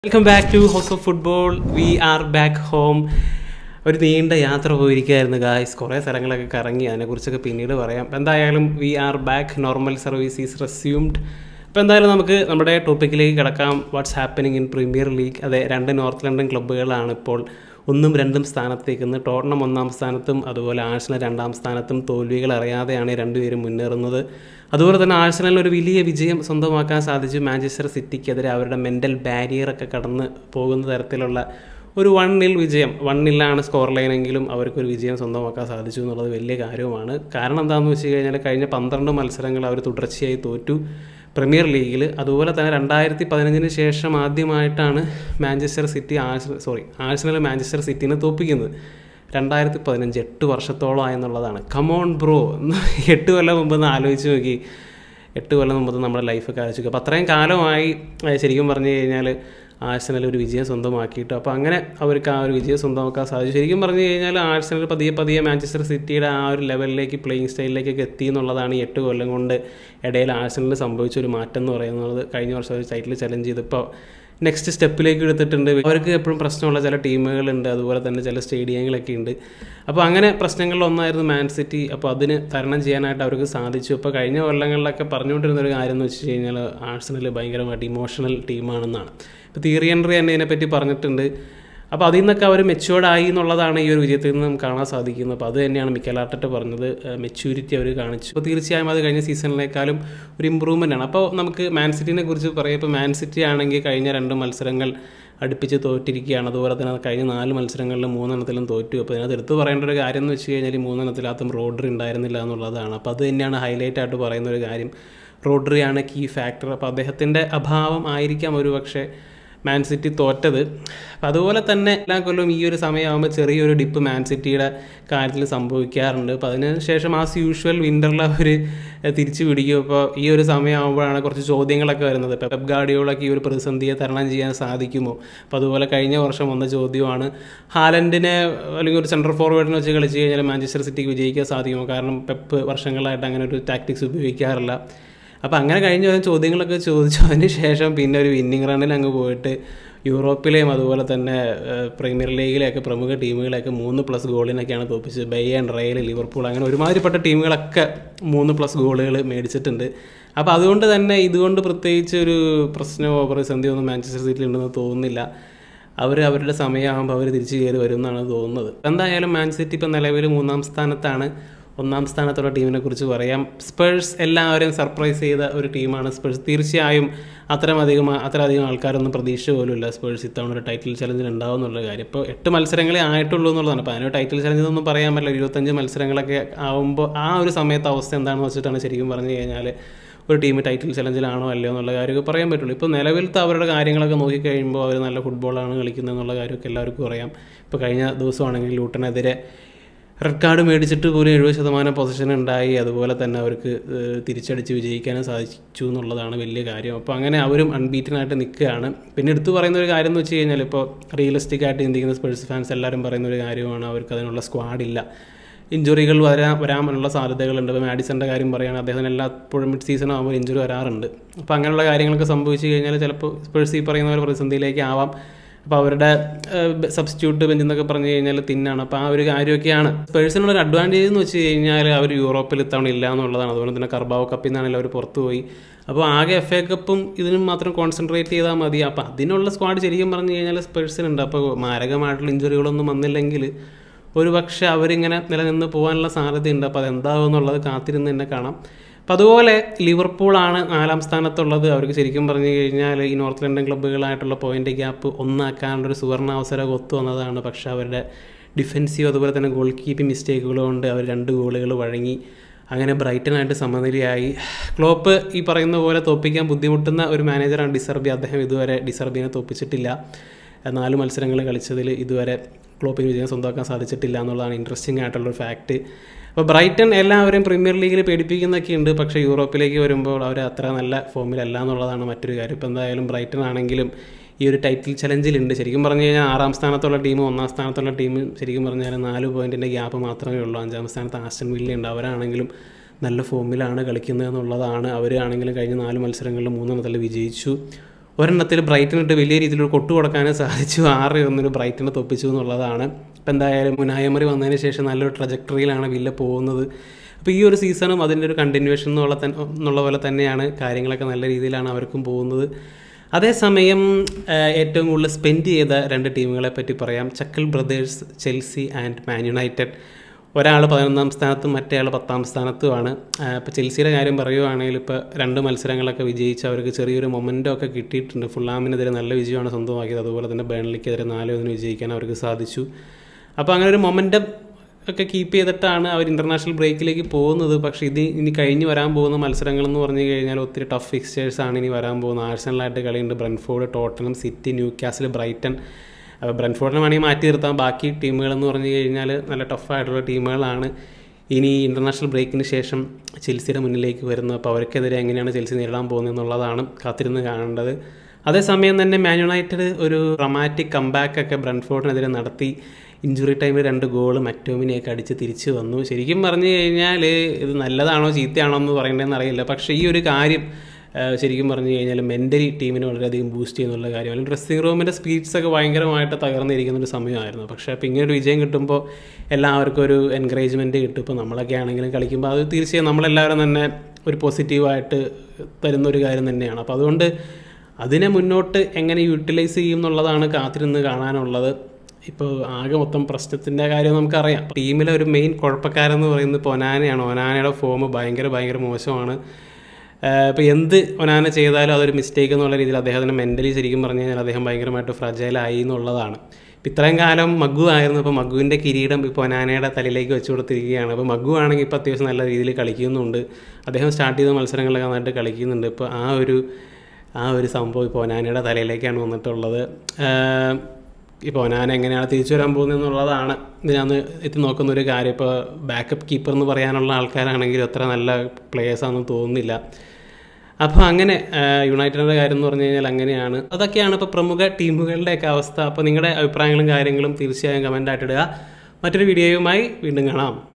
welcome back to house of football we are back home ഒരു നീണ്ട യാത്ര പോയിരിക്കുകയായിരുന്നു guys കുറേ സ്ഥലങ്ങളൊക്കെ കറങ്ങി അതിനെക്കുറിച്ചൊക്കെ പിന്നീട് പറയാം അപ്പോൾ എന്തായാലും we are back normal service is resumed അപ്പോൾ എന്തായാലും നമുക്ക് നമ്മുടെ ടോപ്പിക്കിലേക്ക് കിടക്കാം what's happening in premier league അതെ രണ്ട് നോർത്ത് ലണ്ടൻ ക്ലബ്ബുകളാണ് ഇപ്പോൾ ഒന്നും രണ്ടും സ്ഥാനത്തേക്ക് ടോട്ടണം ഒന്നാം സ്ഥാനത്തും അതുപോലെ ആഴ്സണൽ രണ്ടാം സ്ഥാനത്തും തോൽവികൾ അറിയാതെയാണ് ഈ രണ്ടുപേരും മുന്നേറുന്നത് അതുപോലെ തന്നെ ആഴ്സണലിന് ഒരു വലിയ വിജയം സ്വന്തമാക്കാൻ സാധിച്ചു മാഞ്ചസ്റ്റർ സിറ്റിക്കെതിരെ അവരുടെ മെൻ്റൽ ബാരിയറൊക്കെ കടന്ന് പോകുന്ന തരത്തിലുള്ള ഒരു വൺ നിൽ വിജയം വൺ നില്ലാണ് സ്കോർ ലൈനെങ്കിലും അവർക്കൊരു വിജയം സ്വന്തമാക്കാൻ സാധിച്ചു എന്നുള്ളത് വലിയ കാര്യമാണ് കാരണം എന്താണെന്ന് വെച്ച് കഴിഞ്ഞാൽ കഴിഞ്ഞ പന്ത്രണ്ട് മത്സരങ്ങൾ അവർ തുടർച്ചയായി തോറ്റു പ്രീമിയർ ലീഗിൽ അതുപോലെ തന്നെ രണ്ടായിരത്തി പതിനഞ്ചിന് ശേഷം ആദ്യമായിട്ടാണ് Manchester City Arsenal sorry Arsenal Manchester സിറ്റിനെ തോപ്പിക്കുന്നത് രണ്ടായിരത്തി പതിനഞ്ച് എട്ട് വർഷത്തോളം ആയെന്നുള്ളതാണ് കമോൺ ബ്രോ എട്ട് കൊല്ലം മുമ്പ് ഒന്ന് ആലോചിച്ച് നോക്കി എട്ട് കൊല്ലം മുമ്പ് നമ്മുടെ ലൈഫൊക്കെ ആലോചിക്കുക അപ്പോൾ അത്രയും കാലമായി ഏഹ് ശരിക്കും പറഞ്ഞു കഴിഞ്ഞാൽ ആഴ്സണൽ ഒരു വിജയം സ്വന്തമാക്കിയിട്ട് അപ്പോൾ അങ്ങനെ അവർക്ക് ആ ഒരു വിജയം സ്വന്തമാക്കാൻ സാധിച്ചു ശരിക്കും പറഞ്ഞു കഴിഞ്ഞാൽ ആഴ്സണൽ പതിയെ പതിയെ മാഞ്ചസ്റ്റർ സിറ്റിയുടെ ആ ഒരു ലെവലിലേക്ക് പ്ലേയിങ് സ്റ്റൈലിലേക്കൊക്കെ എത്തി എന്നുള്ളതാണ് ഈ എട്ട് കൊല്ലം കൊണ്ട് ഇടയിൽ ആഴ്സണലിൽ സംഭവിച്ച ഒരു മാറ്റം എന്ന് പറയുന്നത് കഴിഞ്ഞ വർഷം ഒരു ടൈറ്റിൽ ചലഞ്ച് ചെയ്തപ്പോൾ നെക്സ്റ്റ് സ്റ്റെപ്പിലേക്ക് എടുത്തിട്ടുണ്ട് അവർക്ക് എപ്പോഴും പ്രശ്നമുള്ള ചില ടീമുകളുണ്ട് അതുപോലെ തന്നെ ചില സ്റ്റേഡിയങ്ങളൊക്കെ ഉണ്ട് അപ്പോൾ അങ്ങനെ പ്രശ്നങ്ങളിൽ ഒന്നായിരുന്നു മാൻ സിറ്റി അപ്പോൾ അതിന് തരണം ചെയ്യാനായിട്ട് അവർക്ക് സാധിച്ചു അപ്പോൾ കഴിഞ്ഞ കൊല്ലങ്ങളിലൊക്കെ പറഞ്ഞുകൊണ്ടിരുന്ന ഒരു കാര്യം എന്ന് വെച്ച് കഴിഞ്ഞാൽ ആഴ്സണൽ ഭയങ്കരമായിട്ട് ഇമോഷണൽ ടീമാണെന്നാണ് ഇപ്പോൾ തിയറി എൻട്രി തന്നെ ഇതിനെപ്പറ്റി പറഞ്ഞിട്ടുണ്ട് അപ്പോൾ അതിൽ നിന്നൊക്കെ അവർ മെച്ചുവേർഡ് ആയി എന്നുള്ളതാണ് ഈ ഒരു വിജയത്തിൽ നിന്ന് നമുക്ക് കാണാൻ സാധിക്കുന്നത് അപ്പോൾ അത് തന്നെയാണ് മിക്കലാർട്ടറ്റ് പറഞ്ഞത് മെച്യൂരിറ്റി അവർ കാണിച്ചു അപ്പോൾ തീർച്ചയായും അത് കഴിഞ്ഞ സീസണിനേക്കാളും ഒരു ഇമ്പ്രൂവ്മെൻ്റ് ആണ് അപ്പോൾ നമുക്ക് മാൻ സിറ്റിനെ കുറിച്ച് പറയാം ഇപ്പോൾ മാൻ സിറ്റി ആണെങ്കിൽ കഴിഞ്ഞ രണ്ട് മത്സരങ്ങൾ അടുപ്പിച്ച് തോറ്റിരിക്കുകയാണ് അതുപോലെ തന്നെ കഴിഞ്ഞ നാല് മത്സരങ്ങളിൽ മൂന്നെണ്ണത്തിലും തോറ്റു അപ്പോൾ ഇതിനകത്ത് എടുത്തു പറയേണ്ട ഒരു കാര്യം എന്ന് വെച്ച് കഴിഞ്ഞാൽ ഈ മൂന്നെണ്ണത്തിനകത്തും റോഡറി ഉണ്ടായിരുന്നില്ല എന്നുള്ളതാണ് അപ്പോൾ അത് തന്നെയാണ് ഹൈലൈറ്റ് ആയിട്ട് പറയുന്ന ഒരു കാര്യം റോഡറിയാണ് കീ ഫാക്ടർ അപ്പോൾ അദ്ദേഹത്തിൻ്റെ അഭാവം ആയിരിക്കാം ഒരു പക്ഷേ മാൻ സിറ്റി തോറ്റത് അപ്പം അതുപോലെ തന്നെ എല്ലാ കൊല്ലവും ഈ ഒരു സമയമാകുമ്പോൾ ചെറിയൊരു ഡിപ്പ് മാൻ സിറ്റിയുടെ കാര്യത്തിൽ സംഭവിക്കാറുണ്ട് അപ്പോൾ അതിന് ശേഷം ആസ് യൂഷ്വൽ വിൻ്ററിൽ അവർ തിരിച്ചു പിടിക്കും അപ്പോൾ ഈ ഒരു സമയമാകുമ്പോഴാണ് കുറച്ച് ചോദ്യങ്ങളൊക്കെ വരുന്നത് ഇപ്പോൾ പെപ് ഗാഡിയോളൊക്കെ ഈ ഒരു പ്രതിസന്ധിയെ തരണം ചെയ്യാൻ സാധിക്കുമോ അപ്പോൾ അതുപോലെ കഴിഞ്ഞ വർഷം വന്ന ചോദ്യമാണ് ഹാലൻഡിനെ അല്ലെങ്കിൽ ഒരു സെൻട്രൽ ഫോർവേഡിനെ വെച്ച് കളിച്ച് കഴിഞ്ഞാൽ മാഞ്ചസ്റ്റർ സിറ്റിക്ക് വിജയിക്കാൻ സാധിക്കുമോ കാരണം പെപ്പ് വർഷങ്ങളായിട്ട് അങ്ങനെ ഒരു ടാക്ടിക്സ് ഉപയോഗിക്കാറില്ല അപ്പോൾ അങ്ങനെ കഴിഞ്ഞ വരും ചോദ്യങ്ങളൊക്കെ ചോദിച്ചു അതിന് ശേഷം പിന്നെ ഒരു വിന്നിങ് റണ്ണിൽ അങ്ങ് പോയിട്ട് യൂറോപ്പിലെയും അതുപോലെ തന്നെ പ്രീമിയർ ലീഗിലെയൊക്കെ പ്രമുഖ ടീമുകളെയൊക്കെ മൂന്ന് പ്ലസ് ഗോളിനൊക്കെയാണ് തോപ്പിച്ചത് ബൈ ആൻഡ് റയൽ ലിവർപൂൾ അങ്ങനെ ഒരുമാതിരിപ്പെട്ട ടീമുകളൊക്കെ മൂന്ന് പ്ലസ് ഗോളുകൾ മേടിച്ചിട്ടുണ്ട് അപ്പോൾ അതുകൊണ്ട് തന്നെ ഇതുകൊണ്ട് പ്രത്യേകിച്ച് ഒരു പ്രശ്നമോ പ്രതിസന്ധിയോ ഒന്നും മാഞ്ചസ്റ്റർ സിറ്റിയിൽ ഉണ്ടെന്ന് തോന്നുന്നില്ല അവർ അവരുടെ സമയമാകുമ്പോൾ അവർ തിരിച്ചു കയറി വരും എന്നാണ് തോന്നുന്നത് എന്തായാലും മാൻ സിറ്റി ഇപ്പോൾ നിലവിൽ മൂന്നാം സ്ഥാനത്താണ് ഒന്നാം സ്ഥാനത്തുള്ള ടീമിനെ കുറിച്ച് പറയാം സ്പേഴ്സ് എല്ലാവരെയും സർപ്രൈസ് ചെയ്ത ഒരു ടീമാണ് സ്പേഴ്സ് തീർച്ചയായും അത്രയധികം അത്രയധികം ആൾക്കാരൊന്നും പ്രതീക്ഷ പോലുമില്ല സ്പേഴ്സ് ഇത്തവണ ഒരു ടൈറ്റിൽ ചലഞ്ചിൽ ഉണ്ടാവും എന്നുള്ള കാര്യം ഇപ്പോൾ എട്ട് മത്സരങ്ങളെ ആയിട്ടുള്ളൂ എന്നുള്ളതാണ് അപ്പോൾ അതിനൊരു ടൈറ്റിൽ ചലഞ്ച് ഒന്നും പറയാൻ പറ്റില്ല ഇരുപത്തഞ്ച് മത്സരങ്ങളൊക്കെ ആകുമ്പോൾ ആ ഒരു സമയത്ത് അവസ്ഥ എന്താണെന്ന് വെച്ചിട്ടാണ് ശരിക്കും പറഞ്ഞു കഴിഞ്ഞാൽ ഒരു ടീം ടൈറ്റിൽ ചലഞ്ചിലാണോ അല്ലയോ എന്നുള്ള കാര്യമൊക്കെ പറയാൻ പറ്റുള്ളൂ ഇപ്പോൾ നിലവിലത്തെ അവരുടെ കാര്യങ്ങളൊക്കെ നോക്കിക്കഴിയുമ്പോൾ അവർ നല്ല ഫുട്ബോളാണ് കളിക്കുന്നത് എന്നുള്ള കാര്യമൊക്കെ എല്ലാവർക്കും അറിയാം ഇപ്പോൾ കഴിഞ്ഞ ദിവസമാണെങ്കിൽ ലൂട്ടനെതിരെ റെഡ് കാർഡ് മേടിച്ചിട്ട് പോലും എഴുപത് ശതമാനം പൊസിഷൻ ഉണ്ടായി അതുപോലെ തന്നെ അവർക്ക് തിരിച്ചടിച്ച് വിജയിക്കാനും സാധിച്ചു എന്നുള്ളതാണ് വലിയ കാര്യം അപ്പോൾ അങ്ങനെ അവരും അൺബീറ്റനായിട്ട് നിൽക്കുകയാണ് പിന്നെ എടുത്തു പറയുന്ന ഒരു കാര്യം എന്ന് വെച്ച് കഴിഞ്ഞാൽ ഇപ്പോൾ റിയലിസ്റ്റിക് ആയിട്ട് ചിന്തിക്കുന്ന സ്പേഴ്സ് ഫാൻസ് എല്ലാവരും പറയുന്ന ഒരു കാര്യമാണ് അവർക്ക് അതിനുള്ള സ്ക്വാഡില്ല ഇഞ്ചുറികൾ വരാൻ വരാനുള്ള സാധ്യതകളുണ്ട് ഇപ്പോൾ മാഡിസൻ്റെ കാര്യം പറയുകയാണെങ്കിൽ അദ്ദേഹത്തിന് എല്ലായ്പ്പോഴും മിഡ് സീസൺ ആകുമ്പോൾ ഇഞ്ചുറി വരാറുണ്ട് അപ്പോൾ അങ്ങനെയുള്ള കാര്യങ്ങളൊക്കെ സംഭവിച്ചു കഴിഞ്ഞാൽ ചിലപ്പോൾ സ്പേഴ്സ് ഈ പറയുന്ന ഒരു പ്രതിസന്ധിയിലേക്ക് ആവാം അപ്പോൾ അവരുടെ സബ്സ്റ്റിറ്റ്യൂട്ട് ബെഞ്ച് എന്നൊക്കെ പറഞ്ഞു കഴിഞ്ഞാൽ തിന്നാണ് അപ്പോൾ ആ ഒരു കാര്യമൊക്കെയാണ് സ്പേഴ്സിനുള്ള ഒരു അഡ്വാൻറ്റേജ് എന്ന് വെച്ച് കഴിഞ്ഞാൽ അവർ യൂറോപ്പിൽ ഇത്തവണ ഇല്ല എന്നുള്ളതാണ് അതുപോലെ തന്നെ കർബാവ് കപ്പിൽ നിന്നാണെങ്കിൽ അവർ പുറത്തു പോയി അപ്പോൾ ആകെ എഫ് എ കപ്പും ഇതിനും മാത്രം കോൺസെൻട്രേറ്റ് ചെയ്താൽ മതി അപ്പോൾ അതിനുള്ള സ്ക്വാഡ് ശരിക്കും പറഞ്ഞു കഴിഞ്ഞാൽ സ്പേഴ്സിനുണ്ട് അപ്പോൾ മാരകമായിട്ടുള്ള ഇഞ്ചുറികളൊന്നും വന്നില്ലെങ്കിൽ ഒരു പക്ഷേ അവരിങ്ങനെ നിലനിന്ന് പോകാനുള്ള സാധ്യതയുണ്ട് അപ്പോൾ അതെന്താവും എന്നുള്ളത് കാത്തിരുന്ന് തന്നെ കാണാം അപ്പോൾ അതുപോലെ ലിവർപൂളാണ് നാലാം സ്ഥാനത്തുള്ളത് അവർക്ക് ശരിക്കും പറഞ്ഞു കഴിഞ്ഞാൽ ഈ നോർത്ത് ലണ്ടൻ ക്ലബ്ബുകളായിട്ടുള്ള പോയിൻ്റ് ഗ്യാപ്പ് ഒന്നാക്കാനുള്ളൊരു സുവർണ അവസരം ഒത്തു വന്നതാണ് പക്ഷേ അവരുടെ ഡിഫെൻസീവ് അതുപോലെ തന്നെ ഗോൾ കീപ്പിംഗ് മിസ്റ്റേക്കുകൾ കൊണ്ട് അവർ രണ്ട് ഗോളുകൾ വഴങ്ങി അങ്ങനെ ബ്രൈറ്റനായിട്ട് സമനിലയായി ക്ലോപ്പ് ഈ പറയുന്ന പോലെ തോപ്പിക്കാൻ ബുദ്ധിമുട്ടുന്ന ഒരു മാനേജറാണ് ഡിസർബി അദ്ദേഹം ഇതുവരെ ഡിസർബിനെ തോപ്പിച്ചിട്ടില്ല നാല് മത്സരങ്ങൾ കളിച്ചതിൽ ഇതുവരെ ക്ലോപ്പിന് വിജയം സ്വന്തമാക്കാൻ സാധിച്ചിട്ടില്ല എന്നുള്ളതാണ് ഇൻട്രസ്റ്റിംഗ് ആയിട്ടുള്ളൊരു ഫാക്റ്റ് അപ്പോൾ ബ്രൈറ്റൺ എല്ലാവരെയും പ്രീമിയർ ലീഗിൽ പേടിപ്പിക്കുന്നൊക്കെ ഉണ്ട് പക്ഷേ യൂറോപ്പിലേക്ക് വരുമ്പോൾ അവർ അത്ര നല്ല ഫോമിലല്ല എന്നുള്ളതാണ് മറ്റൊരു കാര്യം ഇപ്പോൾ എന്തായാലും ബ്രൈറ്റൺ ആണെങ്കിലും ഈ ഒരു ടൈറ്റിൽ ചലഞ്ചിലുണ്ട് ശരിക്കും പറഞ്ഞു കഴിഞ്ഞാൽ ആറാം സ്ഥാനത്തുള്ള ടീമും ഒന്നാം സ്ഥാനത്തുള്ള ടീമും ശരിക്കും പറഞ്ഞാൽ നാല് പോയിൻറ്റിൻ്റെ ഗ്യാപ്പ് മാത്രമേ ഉള്ളൂ അഞ്ചാം സ്ഥാനത്ത് ആസ്റ്റൺ വില്ല ഉണ്ട് അവരാണെങ്കിലും നല്ല ഫോമിലാണ് കളിക്കുന്നത് എന്നുള്ളതാണ് അവരാണെങ്കിലും കഴിഞ്ഞ നാല് മത്സരങ്ങളിൽ മൂന്നെണ്ണത്തിൽ വിജയിച്ചു ഒരെണ്ണത്തിൽ ബ്രൈറ്റനിട്ട് വലിയ രീതിയിൽ ഒരു കൊട്ടു കൊടുക്കാനും സാധിച്ചു ആറ് ഒന്നൊരു ബ്രൈറ്റനെ തൊപ്പിച്ചു എന്നുള്ളതാണ് ഇപ്പം എന്തായാലും മുനായമറി വന്നതിന് ശേഷം നല്ലൊരു ട്രജക്ടറിയിലാണ് വില്ല പോകുന്നത് അപ്പോൾ ഈ ഒരു സീസണും അതിൻ്റെ ഒരു കണ്ടിന്യൂവേഷൻ എന്നുള്ള തന്നെ എന്നുള്ള പോലെ തന്നെയാണ് കാര്യങ്ങളൊക്കെ നല്ല രീതിയിലാണ് അവർക്കും പോകുന്നത് അതേസമയം ആഹ്, ഏറ്റവും കൂടുതൽ സ്പെൻഡ് ചെയ്ത രണ്ട് ടീമുകളെ പറ്റി പറയാം ചക്കൽ brothers Chelsea and Man United ഒരാൾ പതിനൊന്നാം സ്ഥാനത്തും മറ്റേ ആൾ പത്താം സ്ഥാനത്തുമാണ് ഇപ്പോൾ ചെൽസിയുടെ കാര്യം പറയുവാണെങ്കിൽ ഇപ്പോൾ രണ്ട് മത്സരങ്ങളൊക്കെ വിജയിച്ച് അവർക്ക് ചെറിയൊരു മൊമെൻ്റോ ഒക്കെ കിട്ടിയിട്ടുണ്ട് ഫുള്ളാമിനെതിരെ നല്ല വിജയമാണ് സ്വന്തമാക്കിയത് അതുപോലെ തന്നെ ബേൺലിക്കെതിരെ നാല് ഒന്നിന് വിജയിക്കാൻ അവർക്ക് സാധിച്ചു അപ്പോൾ അങ്ങനെ ഒരു മൊമെൻറ്റം ഒക്കെ കീപ്പ് ചെയ്തിട്ടാണ് അവർ ഇൻ്റർനാഷണൽ ബ്രേക്കിലേക്ക് പോകുന്നത് പക്ഷേ ഇത് ഇനി കഴിഞ്ഞ് വരാൻ പോകുന്ന മത്സരങ്ങൾ എന്ന് പറഞ്ഞു കഴിഞ്ഞാൽ ഒത്തിരി ടഫ് ഫിക്സ്റ്റേഴ്സ് ആണ് ഇനി വരാൻ പോകുന്നത് ആഴ്സണലായിട്ട് കളിയുണ്ട് Brentford Tottenham City Newcastle Brighton അപ്പോൾ ബ്രൻഫോർഡിനെ വേണമെങ്കിൽ മാറ്റി നിർത്താം ബാക്കി ടീമുകളെന്ന് പറഞ്ഞു കഴിഞ്ഞാൽ നല്ല ടഫായിട്ടുള്ള ടീമുകളാണ് ഇനി ഇൻ്റർനാഷണൽ ബ്രേക്കിന് ശേഷം ചെൽസിയുടെ മുന്നിലേക്ക് വരുന്നത് അപ്പോൾ അവർക്കെതിരെ എങ്ങനെയാണ് ചെൽസി നേരിടാൻ പോകുന്നത് എന്നുള്ളതാണ് കാത്തിരുന്ന് കാണേണ്ടത് അതേസമയം തന്നെ മാൻ യുണൈറ്റഡ് ഒരു ഡ്രമാറ്റിക് കംബാക്ക് ഒക്കെ ബ്രൻഫോർഡിനെതിരെ നടത്തി ഇഞ്ചുറി ടൈമിൽ രണ്ട് ഗോൾ മറ്റോമിനെയൊക്കെ അടിച്ച് തിരിച്ചു വന്നു ശരിക്കും പറഞ്ഞു കഴിഞ്ഞാൽ ഇത് നല്ലതാണോ ചീത്തയാണോ എന്ന് പറയേണ്ടതെന്ന് അറിയില്ല പക്ഷേ ഈ ഒരു കാര്യം ആ, ശരിക്കും പറഞ്ഞു കഴിഞ്ഞാൽ മെൻ്റലി ടീമിനെ വളരെയധികം ബൂസ്റ്റ് ചെയ്യുന്നുള്ള കാര്യമാണ് ഡ്രസ്സിംഗ് റൂമിൻ്റെ സ്പീഡ്സ് ഒക്കെ ഭയങ്കരമായിട്ട് തകർന്നിരിക്കുന്ന ഒരു സമയമായിരുന്നു പക്ഷേ അപ്പോൾ ഇങ്ങനെ ഒരു വിജയം കിട്ടുമ്പോൾ എല്ലാവർക്കും ഒരു എൻകറേജ്മെൻറ്റ് കിട്ടും ഇപ്പോൾ നമ്മളൊക്കെ ആണെങ്കിലും കളിക്കുമ്പോൾ അത് തീർച്ചയായും നമ്മളെല്ലാവരും തന്നെ ഒരു പോസിറ്റീവായിട്ട് തരുന്ന ഒരു കാര്യം തന്നെയാണ് അപ്പോൾ അതുകൊണ്ട് അതിനെ മുന്നോട്ട് എങ്ങനെ യൂട്ടിലൈസ് ചെയ്യും എന്നുള്ളതാണ് കാത്തിരുന്ന് കാണാനുള്ളത് ഇപ്പോൾ ആകെ മൊത്തം പ്രശ്നത്തിൻ്റെ കാര്യം നമുക്കറിയാം ടീമിലെ ഒരു മെയിൻ കുഴപ്പക്കാരെന്ന് പറയുന്നത് ഇപ്പോൾ ഒനാനയാണ് ഒനാനയുടെ ഫോം ഭയങ്കര ഭയങ്കര മോശമാണ് ഇപ്പോൾ എന്ത് ഒനാന ചെയ്താലും അതൊരു മിസ്റ്റേക്ക് എന്നുള്ള രീതിയിൽ അദ്ദേഹത്തിന് മെൻ്റലി ശരിക്കും പറഞ്ഞു കഴിഞ്ഞാൽ അദ്ദേഹം ഭയങ്കരമായിട്ട് ഫ്രജൈലായി എന്നുള്ളതാണ് ഇപ്പം ഇത്രയും കാലം മഗ്ഗു ആയിരുന്നു ഇപ്പോൾ മഗ്ഗുവിൻ്റെ കിരീടം ഇപ്പോൾ ഒനാനയുടെ തലയിലേക്ക് വെച്ച് കൊടുത്തിരിക്കുകയാണ് അപ്പോൾ മഗ്ഗു ആണെങ്കിൽ ഇപ്പോൾ അത്യാവശ്യം നല്ല രീതിയിൽ കളിക്കുന്നുണ്ട് അദ്ദേഹം സ്റ്റാർട്ട് ചെയ്ത മത്സരങ്ങളിലൊക്കെ നന്നായിട്ട് കളിക്കുന്നുണ്ട് ഇപ്പോൾ ആ ഒരു ആ ഒരു സംഭവം ഇപ്പോൾ ഒനാനയുടെ തലയിലേക്കാണ് വന്നിട്ടുള്ളത് ആഹ് ഇപ്പോൾ ഒനാന എങ്ങനെയാണ് തിരിച്ചു വരാൻ പോകുന്നത് എന്നുള്ളതാണ് ഇതിനകത്ത് എത്തി നോക്കുന്ന ഒരു കാര്യം ഇപ്പോൾ ബാക്കപ്പ് കീപ്പർ എന്ന് പറയാനുള്ള ആൾക്കാരാണെങ്കിലും അത്ര നല്ല പ്ലേയേഴ്സാണെന്ന് തോന്നുന്നില്ല അപ്പോൾ അങ്ങനെ യുണൈറ്റഡിൻ്റെ കാര്യം എന്ന് പറഞ്ഞു കഴിഞ്ഞാൽ അങ്ങനെയാണ് അതൊക്കെയാണ് ഇപ്പോൾ പ്രമുഖ ടീമുകളുടെയൊക്കെ അവസ്ഥ അപ്പോൾ നിങ്ങളുടെ അഭിപ്രായങ്ങളും കാര്യങ്ങളും തീർച്ചയായും കമൻ്റായിട്ട് ഇടുക മറ്റൊരു വീഡിയോയുമായി വീണ്ടും കാണാം